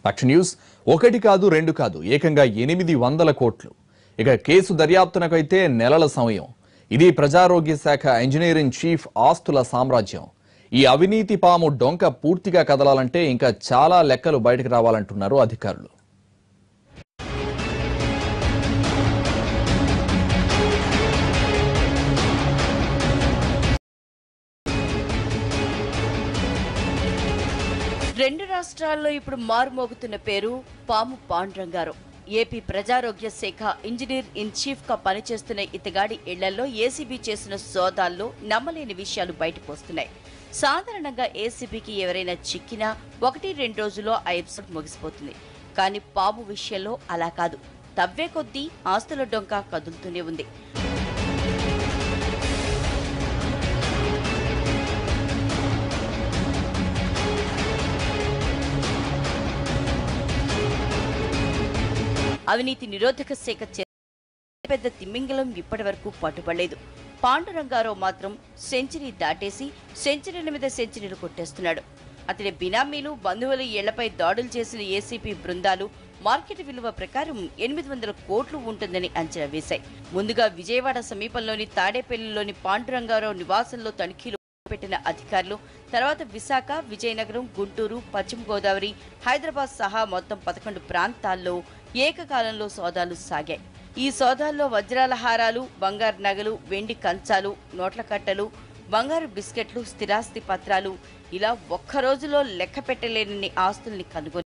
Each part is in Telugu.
పక్ష న్యూస్ ఒకటి కాదు రెండు కాదు ఏకంగా ఎనిమిది వందల కోట్లు ఇక కేసు దర్యాప్తునకైతే నెలల సమయం ఇది ప్రజారోగ్య శాఖ ఇంజనీరింగ్ చీఫ్ ఆస్తుల సామ్రాజ్యం ఈ అవినీతి పాము డొంక పూర్తిగా కదలాలంటే ఇంకా చాలా లెక్కలు బయటకు రావాలంటున్నారు అధికారులు రెండు రాష్ట్రాల్లో ఇప్పుడు మారుమోగుతున్న పేరు పాము పాండ్రంగారు ఏపీ ప్రజారోగ్య శాఖ ఇంజనీర్ ఇన్ చీఫ్ గా పనిచేస్తున్న ఇతగాడి ఇళ్లలో ఏసీబీ చేసిన సోదాల్లో నమ్మలేని విషయాలు బయటకు వస్తున్నాయి సాధారణంగా ఏసీబీకి ఎవరైనా చిక్కినా ఒకటి రెండు రోజుల్లో ఆ ఎపిసోడ్ ముగిసిపోతుంది కానీ పాము విషయంలో అలా కాదు తవ్వే కొద్దీ ఆస్తుల డొంక కదులుతూనే ఉంది అవినీతి నిరోధక శాఖ చే- పెద్ద తిమ్మింగలం ఇప్పటి వరకు పట్టుబడలేదు పాండురంగారావు మాత్రం సెంచరీ దాటేసి సెంచరీల మీద సెంచరీలు కొట్టేస్తున్నాడు అతని బినామీలు బంధువుల ఇళ్లపై దాడులు చేసిన ఏసీపీ బృందాలు మార్కెట్ విలువ ప్రకారం ఎనిమిది వందల కోట్లు ఉంటుందని అంచనా వేశాయి ముందుగా విజయవాడ సమీపంలోని తాడేపల్లిలోని పాండురంగారావు నివాసంలో తనిఖీలు పెట్టిన అధికారులు తర్వాత విశాఖ విజయనగరం గుంటూరు పశ్చిమ గోదావరి హైదరాబాద్ సహా మొత్తం పదకొండు ప్రాంతాల్లో ఏకకాలంలో సోదాలు సాగాయి ఈ సోదాల్లో వజ్రాల హారాలు బంగారు నగలు వెండి కంచాలు నోట్ల కట్టలు బంగారు బిస్కెట్లు స్థిరాస్తి పత్రాలు ఇలా ఒక్క రోజులో లెక్క పెట్టలేనన్ని ఆస్తుల్ని కనుగొని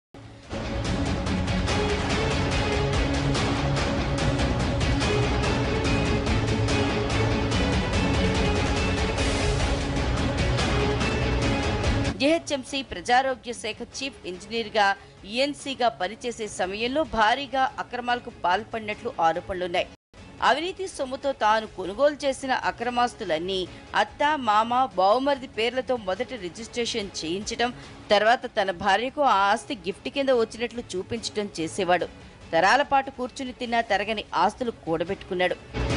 జిహెచ్ఎంసీ ప్రజారోగ్య శాఖ చీఫ్ ఇంజనీర్ గా ఈఎన్సీగా పనిచేసే సమయంలో భారీగా అక్రమాలకు పాల్పడినట్లు ఆరోపణలున్నాయి అవినీతి సొమ్ముతో తాను కొనుగోలు చేసిన అక్రమాస్తులన్నీ అత్త మామ బావుమరిది పేర్లతో మొదట రిజిస్ట్రేషన్ చేయించడం తర్వాత తన భార్యకు ఆ ఆస్తి గిఫ్ట్ కింద వచ్చినట్లు చూపించడం చేసేవాడు తరాల పాటు కూర్చుని తిన్న తరగని ఆస్తులు కూడబెట్టుకున్నాడు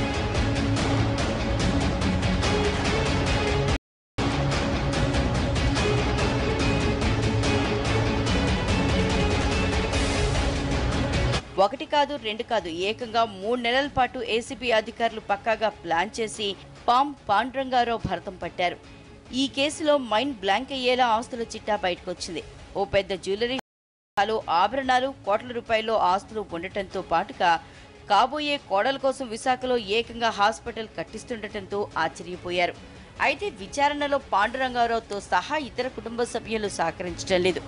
ఒకటి కాదు రెండు కాదు ఏకంగా మూడు నెలల పాటు ఏసీబీ అధికారులు పక్కాగా ప్లాన్ చేసి పామ్ పాండ్రంగారావు భరతం పట్టారు ఈ కేసులో మైండ్ బ్లాంక్ అయ్యేలా ఆస్తుల చిట్టా బయటకొచ్చింది ఓ పెద్ద జ్యువెలరీ లో ఆభరణాలు కోట్ల రూపాయల్లో ఆస్తులు ఉండటంతో పాటుగా కాబోయే కోడల కోసం విశాఖలో ఏకంగా హాస్పిటల్ కట్టిస్తుండటంతో ఆశ్చర్యపోయారు అయితే విచారణలో పాండురంగారావుతో సహా ఇతర కుటుంబ సభ్యులు సహకరించడం లేదు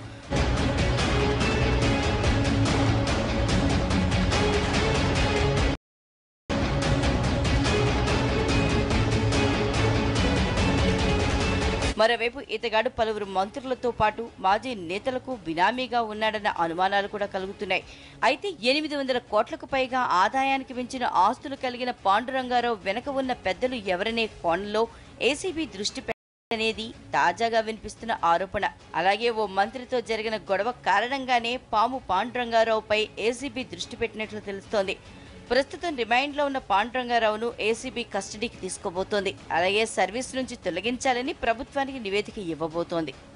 మరోవైపు ఇతగాడు పలువురు మంత్రులతో పాటు మాజీ నేతలకు బినామీగా ఉన్నాడన్న అనుమానాలు కూడా కలుగుతున్నాయి అయితే ఎనిమిది వందల కోట్లకు పైగా ఆదాయానికి మించిన ఆస్తులు కలిగిన పాండురంగారావు వెనక ఉన్న పెద్దలు ఎవరనే కోణంలో ఏసీబీ దృష్టి అనేది తాజాగా వినిపిస్తున్న ఆరోపణ అలాగే ఓ మంత్రితో జరిగిన గొడవ కారణంగానే పాము పాండురంగారావుపై ఏసీబీ దృష్టి పెట్టినట్లు తెలుస్తోంది ప్రస్తుతం రిమైండ్లో ఉన్న పాండురంగారావును ఏసీబీ కస్టడీకి తీసుకోబోతోంది అలాగే సర్వీస్ నుంచి తొలగించాలని ప్రభుత్వానికి నివేదిక ఇవ్వబోతోంది